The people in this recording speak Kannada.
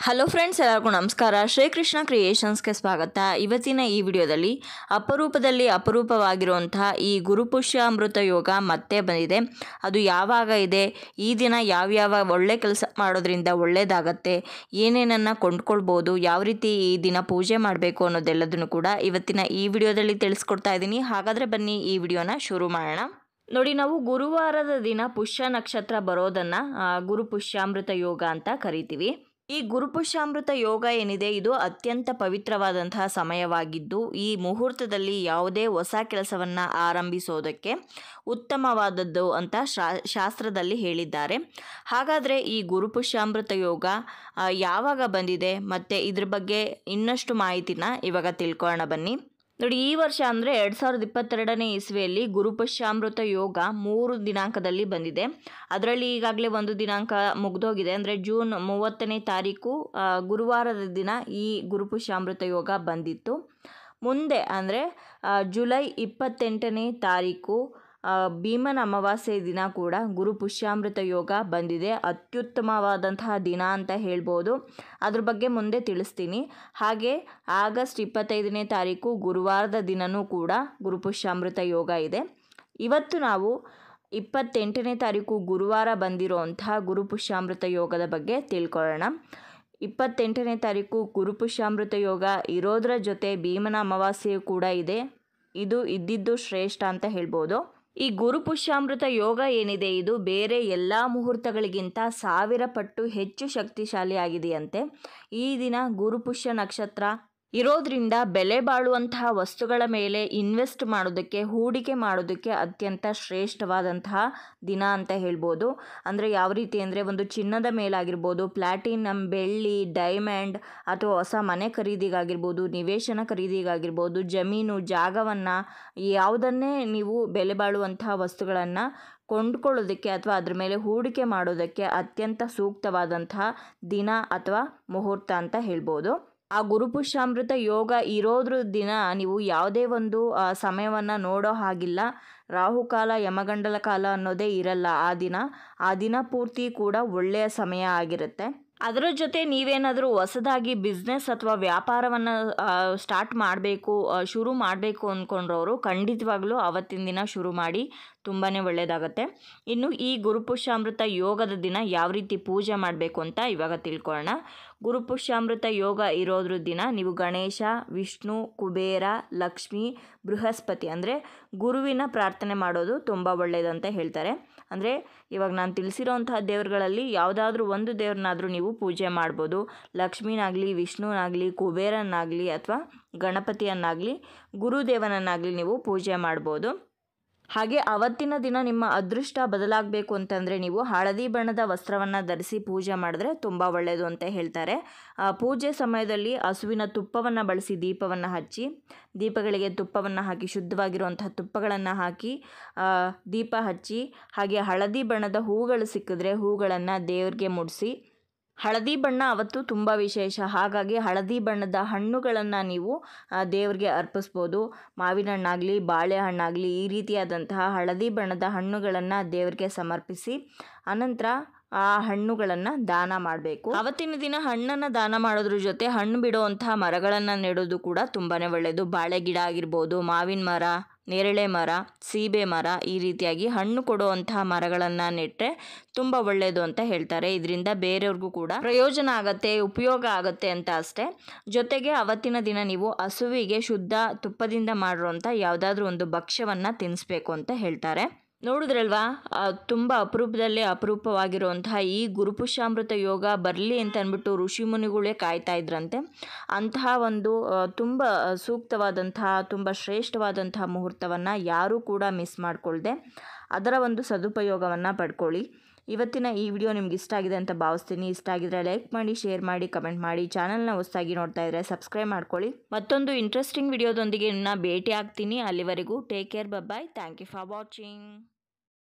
ಹಲೋ ಫ್ರೆಂಡ್ಸ್ ಎಲ್ಲರಿಗೂ ನಮಸ್ಕಾರ ಶ್ರೀಕೃಷ್ಣ ಕ್ರಿಯೇಷನ್ಸ್ಗೆ ಸ್ವಾಗತ ಇವತ್ತಿನ ಈ ವಿಡಿಯೋದಲ್ಲಿ ಅಪರೂಪದಲ್ಲಿ ಅಪರೂಪವಾಗಿರುವಂತಹ ಈ ಗುರುಪುಷ್ಯ ಅಮೃತ ಯೋಗ ಮತ್ತೆ ಬಂದಿದೆ ಅದು ಯಾವಾಗ ಇದೆ ಈ ದಿನ ಯಾವ್ಯಾವ ಒಳ್ಳೆ ಕೆಲಸ ಮಾಡೋದ್ರಿಂದ ಒಳ್ಳೆಯದಾಗತ್ತೆ ಏನೇನನ್ನು ಕೊಂಡ್ಕೊಳ್ಬೋದು ಯಾವ ರೀತಿ ಈ ದಿನ ಪೂಜೆ ಮಾಡಬೇಕು ಅನ್ನೋದೆಲ್ಲದನ್ನು ಕೂಡ ಇವತ್ತಿನ ಈ ವಿಡಿಯೋದಲ್ಲಿ ತಿಳಿಸ್ಕೊಡ್ತಾ ಇದ್ದೀನಿ ಹಾಗಾದರೆ ಬನ್ನಿ ಈ ವಿಡಿಯೋನ ಶುರು ಮಾಡೋಣ ನೋಡಿ ನಾವು ಗುರುವಾರದ ದಿನ ಪುಷ್ಯ ನಕ್ಷತ್ರ ಬರೋದನ್ನು ಗುರು ಪುಷ್ಯಾಮೃತ ಯೋಗ ಅಂತ ಕರಿತೀವಿ ಈ ಗುರುಪುಷ್ಯಾಮೃತ ಯೋಗ ಏನಿದೆ ಇದು ಅತ್ಯಂತ ಪವಿತ್ರವಾದಂತಹ ಸಮಯವಾಗಿದ್ದು ಈ ಮುಹೂರ್ತದಲ್ಲಿ ಯಾವುದೇ ಹೊಸ ಕೆಲಸವನ್ನು ಆರಂಭಿಸೋದಕ್ಕೆ ಉತ್ತಮವಾದದ್ದು ಅಂತ ಶಾ- ಶಾಸ್ತ್ರದಲ್ಲಿ ಹೇಳಿದ್ದಾರೆ ಹಾಗಾದರೆ ಈ ಗುರುಪುಷ್ಯಾಮೃತ ಯೋಗ ಆ, ಯಾವಾಗ ಬಂದಿದೆ ಮತ್ತು ಇದ್ರ ಬಗ್ಗೆ ಇನ್ನಷ್ಟು ಮಾಹಿತಿನ ಇವಾಗ ತಿಳ್ಕೊಳ್ಳೋಣ ಬನ್ನಿ ನೋಡಿ ಈ ವರ್ಷ ಅಂದರೆ ಎರಡು ಸಾವಿರದ ಇಪ್ಪತ್ತೆರಡನೇ ಇಸ್ವಿಯಲ್ಲಿ ಗುರುಪುಷ್ಯಾಮೃತ ಯೋಗ ಮೂರು ದಿನಾಂಕದಲ್ಲಿ ಬಂದಿದೆ ಅದರಲ್ಲಿ ಈಗಾಗಲೇ ಒಂದು ದಿನಾಂಕ ಮುಗ್ದೋಗಿದೆ ಅಂದರೆ ಜೂನ್ ಮೂವತ್ತನೇ ತಾರೀಕು ಆ, ಗುರುವಾರದ ದಿನ ಈ ಗುರುಪುಷ್ಯಾಮೃತ ಯೋಗ ಬಂದಿತ್ತು ಮುಂದೆ ಅಂದರೆ ಜುಲೈ ಇಪ್ಪತ್ತೆಂಟನೇ ತಾರೀಕು ಆ, ಭೀಮನ ಅಮಾವಾಸ್ಯೆ ದಿನ ಕೂಡ ಗುರು ಪುಷ್ಯಾಮೃತ ಯೋಗ ಬಂದಿದೆ ಅತ್ಯುತ್ತಮವಾದಂತಹ ದಿನ ಅಂತ ಹೇಳ್ಬೋದು ಅದ್ರ ಬಗ್ಗೆ ಮುಂದೆ ತಿಳಿಸ್ತೀನಿ ಹಾಗೆ ಆಗಸ್ಟ್ ಇಪ್ಪತ್ತೈದನೇ ತಾರೀಕು ಗುರುವಾರದ ದಿನವೂ ಕೂಡ ಗುರು ಪುಷ್ಯಾಮೃತ ಯೋಗ ಇದೆ ಇವತ್ತು ನಾವು ಇಪ್ಪತ್ತೆಂಟನೇ ತಾರೀಕು ಗುರುವಾರ ಬಂದಿರೋಂತಹ ಗುರು ಪುಷ್ಯಾಮೃತ ಯೋಗದ ಬಗ್ಗೆ ತಿಳ್ಕೊಳ್ಳೋಣ ಇಪ್ಪತ್ತೆಂಟನೇ ತಾರೀಕು ಗುರುಪುಷ್ಯಾಮೃತ ಯೋಗ ಇರೋದ್ರ ಜೊತೆ ಭೀಮನ ಅಮಾವಾಸ್ಯೆಯು ಕೂಡ ಇದೆ ಇದು ಇದ್ದಿದ್ದು ಶ್ರೇಷ್ಠ ಅಂತ ಹೇಳ್ಬೋದು ಈ ಗುರುಪುಷ್ಯಾಮೃತ ಯೋಗ ಏನಿದೆ ಇದು ಬೇರೆ ಎಲ್ಲ ಮುಹೂರ್ತಗಳಿಗಿಂತ ಸಾವಿರ ಪಟ್ಟು ಹೆಚ್ಚು ಶಕ್ತಿಶಾಲಿಯಾಗಿದೆಯಂತೆ ಈ ದಿನ ಗುರುಪುಷ್ಯ ನಕ್ಷತ್ರ ಇರೋದ್ರಿಂದ ಬೆಲೆ ಬಾಳುವಂತಹ ವಸ್ತುಗಳ ಮೇಲೆ ಇನ್ವೆಸ್ಟ್ ಮಾಡೋದಕ್ಕೆ ಹೂಡಿಕೆ ಮಾಡೋದಕ್ಕೆ ಅತ್ಯಂತ ಶ್ರೇಷ್ಠವಾದಂತಹ ದಿನ ಅಂತ ಹೇಳ್ಬೋದು ಅಂದರೆ ಯಾವ ರೀತಿ ಅಂದರೆ ಒಂದು ಚಿನ್ನದ ಮೇಲಾಗಿರ್ಬೋದು ಪ್ಲಾಟಿನಮ್ ಬೆಳ್ಳಿ ಡೈಮಂಡ್ ಅಥವಾ ಹೊಸ ಮನೆ ಖರೀದಿಗಾಗಿರ್ಬೋದು ನಿವೇಶನ ಖರೀದಿಗಾಗಿರ್ಬೋದು ಜಮೀನು ಜಾಗವನ್ನು ಯಾವುದನ್ನೇ ನೀವು ಬೆಲೆ ಬಾಳುವಂತಹ ವಸ್ತುಗಳನ್ನು ಕೊಂಡ್ಕೊಳ್ಳೋದಕ್ಕೆ ಅಥವಾ ಅದ್ರ ಮೇಲೆ ಹೂಡಿಕೆ ಮಾಡೋದಕ್ಕೆ ಅತ್ಯಂತ ಸೂಕ್ತವಾದಂತಹ ದಿನ ಅಥವಾ ಮುಹೂರ್ತ ಅಂತ ಹೇಳ್ಬೋದು ಆ ಗುರುಪುಷ್ಯಾಮೃತ ಯೋಗ ಇರೋದ್ರ ದಿನ ನೀವು ಯಾವುದೇ ಒಂದು ಸಮಯವನ್ನು ನೋಡೋ ಹಾಗಿಲ್ಲ ರಾಹುಕಾಲ ಯಮಗಂಡಲ ಕಾಲ ಅನ್ನೋದೇ ಇರಲ್ಲ ಆ ದಿನ ಆ ದಿನ ಪೂರ್ತಿ ಕೂಡ ಒಳ್ಳೆಯ ಸಮಯ ಆಗಿರುತ್ತೆ ಅದರ ಜೊತೆ ನೀವೇನಾದರೂ ಹೊಸದಾಗಿ ಬಿಸ್ನೆಸ್ ಅಥವಾ ವ್ಯಾಪಾರವನ್ನು ಸ್ಟಾರ್ಟ್ ಮಾಡಬೇಕು ಶುರು ಮಾಡಬೇಕು ಅಂದ್ಕೊಂಡ್ರವರು ಖಂಡಿತವಾಗ್ಲೂ ಅವತ್ತಿನ ದಿನ ಶುರು ಮಾಡಿ ತುಂಬಾ ಒಳ್ಳೆಯದಾಗತ್ತೆ ಇನ್ನು ಈ ಗುರುಪುಷ್ಯಾಮೃತ ಯೋಗದ ದಿನ ಯಾವ ರೀತಿ ಪೂಜೆ ಮಾಡಬೇಕು ಅಂತ ಇವಾಗ ತಿಳ್ಕೊಳ್ಳೋಣ ಗುರುಪುಷ್ಯಾಮೃತ ಯೋಗ ಇರೋದ್ರ ದಿನ ನೀವು ಗಣೇಶ ವಿಷ್ಣು ಕುಬೇರ ಲಕ್ಷ್ಮಿ ಬೃಹಸ್ಪತಿ ಅಂದರೆ ಗುರುವಿನ ಪ್ರಾರ್ಥನೆ ಮಾಡೋದು ತುಂಬ ಒಳ್ಳೆಯದು ಅಂತ ಹೇಳ್ತಾರೆ ಅಂದರೆ ಇವಾಗ ನಾನು ತಿಳಿಸಿರೋಂತಹ ದೇವರುಗಳಲ್ಲಿ ಯಾವುದಾದ್ರೂ ಒಂದು ದೇವ್ರನ್ನಾದರೂ ನೀವು ಪೂಜೆ ಮಾಡ್ಬೋದು ಲಕ್ಷ್ಮೀನಾಗಲಿ ವಿಷ್ಣುನಾಗಲಿ ಕುಬೇರನಾಗಲಿ ಅಥವಾ ಗಣಪತಿಯನ್ನಾಗಲಿ ಗುರುದೇವನನ್ನಾಗಲಿ ನೀವು ಪೂಜೆ ಮಾಡ್ಬೋದು ಹಾಗೆ ಅವತ್ತಿನ ದಿನ ನಿಮ್ಮ ಅದೃಷ್ಟ ಬದಲಾಗಬೇಕು ಅಂತಂದರೆ ನೀವು ಹಳದಿ ಬಣ್ಣದ ವಸ್ತ್ರವನ್ನು ಧರಿಸಿ ಪೂಜೆ ಮಾಡಿದ್ರೆ ತುಂಬ ಒಳ್ಳೆಯದು ಅಂತ ಹೇಳ್ತಾರೆ ಆ, ಪೂಜೆ ಸಮಯದಲ್ಲಿ ಹಸುವಿನ ತುಪ್ಪವನ್ನು ಬಳಸಿ ದೀಪವನ್ನು ಹಚ್ಚಿ ದೀಪಗಳಿಗೆ ತುಪ್ಪವನ್ನು ಹಾಕಿ ಶುದ್ಧವಾಗಿರುವಂತಹ ತುಪ್ಪಗಳನ್ನು ಹಾಕಿ ಆ, ದೀಪ ಹಚ್ಚಿ ಹಾಗೆ ಹಳದಿ ಬಣ್ಣದ ಹೂಗಳು ಸಿಕ್ಕಿದ್ರೆ ಹೂಗಳನ್ನು ದೇವ್ರಿಗೆ ಮುಡಿಸಿ ಹಳದಿ ಬಣ್ಣ ಅವತ್ತು ತುಂಬ ವಿಶೇಷ ಹಾಗಾಗಿ ಹಳದಿ ಬಣ್ಣದ ಹಣ್ಣುಗಳನ್ನು ನೀವು ಆ, ದೇವ್ರಿಗೆ ಅರ್ಪಿಸ್ಬೋದು ಮಾವಿನ ಹಣ್ಣಾಗಲಿ ಬಾಳೆಹಣ್ಣಾಗಲಿ ಈ ರೀತಿಯಾದಂತಹ ಹಳದಿ ಬಣ್ಣದ ಹಣ್ಣುಗಳನ್ನು ದೇವರಿಗೆ ಸಮರ್ಪಿಸಿ ಅನಂತರ ಆ ಹಣ್ಣುಗಳನ್ನು ದಾನ ಮಾಡಬೇಕು ಅವತ್ತಿನ ದಿನ ಹಣ್ಣನ್ನು ದಾನ ಮಾಡೋದ್ರ ಜೊತೆ ಹಣ್ಣು ಬಿಡುವಂತಹ ಮರಗಳನ್ನು ನೆಡೋದು ಕೂಡ ತುಂಬಾ ಒಳ್ಳೆಯದು ಬಾಳೆ ಗಿಡ ಆಗಿರ್ಬೋದು ಮಾವಿನ ಮರ ನೇರಳೆ ಮರ ಸೀಬೆ ಮರ ಈ ರೀತಿಯಾಗಿ ಹಣ್ಣು ಕೊಡುವಂತಹ ಮರಗಳನ್ನು ನೆಟ್ಟರೆ ತುಂಬ ಒಳ್ಳೆಯದು ಅಂತ ಹೇಳ್ತಾರೆ ಇದರಿಂದ ಬೇರೆಯವ್ರಿಗೂ ಕೂಡ ಪ್ರಯೋಜನ ಆಗತ್ತೆ ಉಪಯೋಗ ಆಗತ್ತೆ ಅಂತ ಅಷ್ಟೇ ಜೊತೆಗೆ ಅವತ್ತಿನ ದಿನ ನೀವು ಹಸುವಿಗೆ ಶುದ್ಧ ತುಪ್ಪದಿಂದ ಮಾಡಿರೋಂಥ ಯಾವುದಾದ್ರೂ ಒಂದು ಭಕ್ಷ್ಯವನ್ನು ತಿನ್ನಿಸ್ಬೇಕು ಅಂತ ಹೇಳ್ತಾರೆ ನೋಡಿದ್ರಲ್ವಾ ಆ, ತುಂಬ ಅಪರೂಪದಲ್ಲೇ ಅಪರೂಪವಾಗಿರುವಂತಹ ಈ ಗುರುಪುಷ್ಯಾಮೃತ ಯೋಗ ಬರಲಿ ಅಂತ ಅಂದ್ಬಿಟ್ಟು ಋಷಿ ಮುನಿಗಳೇ ಕಾಯ್ತಾ ಇದ್ರಂತೆ ಅಂತಹ ಒಂದು ಆ, ತುಂಬ ಸೂಕ್ತವಾದಂತಹ ತುಂಬ ಶ್ರೇಷ್ಠವಾದಂತಹ ಮುಹೂರ್ತವನ್ನು ಯಾರೂ ಕೂಡ ಮಿಸ್ ಮಾಡಿಕೊಳ್ಳದೆ ಅದರ ಒಂದು ಸದುಪಯೋಗವನ್ನು ಪಡ್ಕೊಳ್ಳಿ ಇವತ್ತಿನ ಈ ವಿಡಿಯೋ ನಿಮ್ಗೆ ಇಷ್ಟ ಆಗಿದೆ ಅಂತ ಭಾವಿಸ್ತೀನಿ ಇಷ್ಟ ಆಗಿದ್ರೆ ಲೈಕ್ ಮಾಡಿ ಶೇರ್ ಮಾಡಿ ಕಮೆಂಟ್ ಮಾಡಿ ಚಾನಲ್ನ ಹೊಸದಾಗಿ ನೋಡ್ತಾ ಇದ್ದರೆ ಸಬ್ಸ್ಕ್ರೈಬ್ ಮಾಡ್ಕೊಳ್ಳಿ ಮತ್ತೊಂದು ಇಂಟ್ರೆಸ್ಟಿಂಗ್ ವಿಡಿಯೋದೊಂದಿಗೆ ನಿಮ್ಮನ್ನ ಭೇಟಿ ಆಗ್ತೀನಿ ಅಲ್ಲಿವರೆಗೂ take care bye thank you for watching